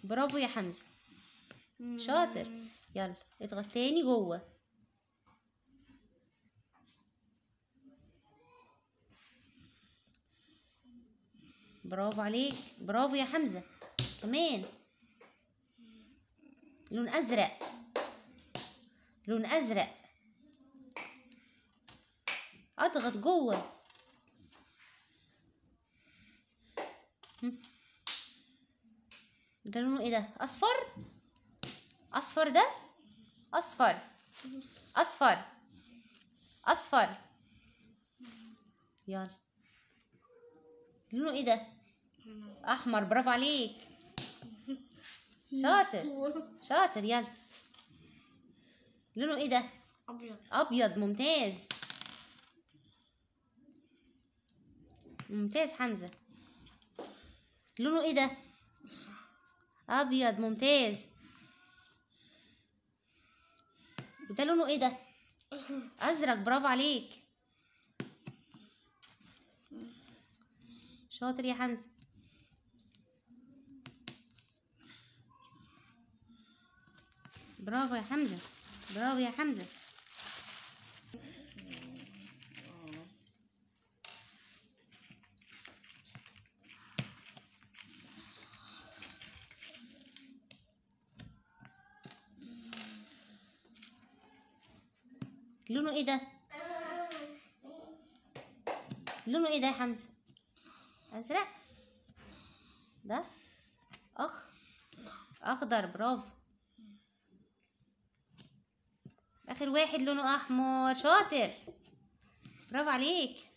برافو يا حمزة شاطر يلا اضغط تاني جوه برافو عليك برافو يا حمزة كمان لون أزرق لون أزرق اضغط جوه هم. ده لونه ايه ده اصفر اصفر ده اصفر اصفر اصفر يلا لونه ايه ده احمر برافو عليك شاطر شاطر يلا لونه ايه ده ابيض ابيض ممتاز ممتاز حمزة لونه ايه ده ابيض ممتاز وده لونه ايه ده ازرق برافو عليك شاطر يا حمزة برافو يا حمزة برافو يا حمزة لونه ايه ده لونه ايه ده يا حمزة ازرق ده اخ اخضر برافو اخر واحد لونه احمر شاطر برافو عليك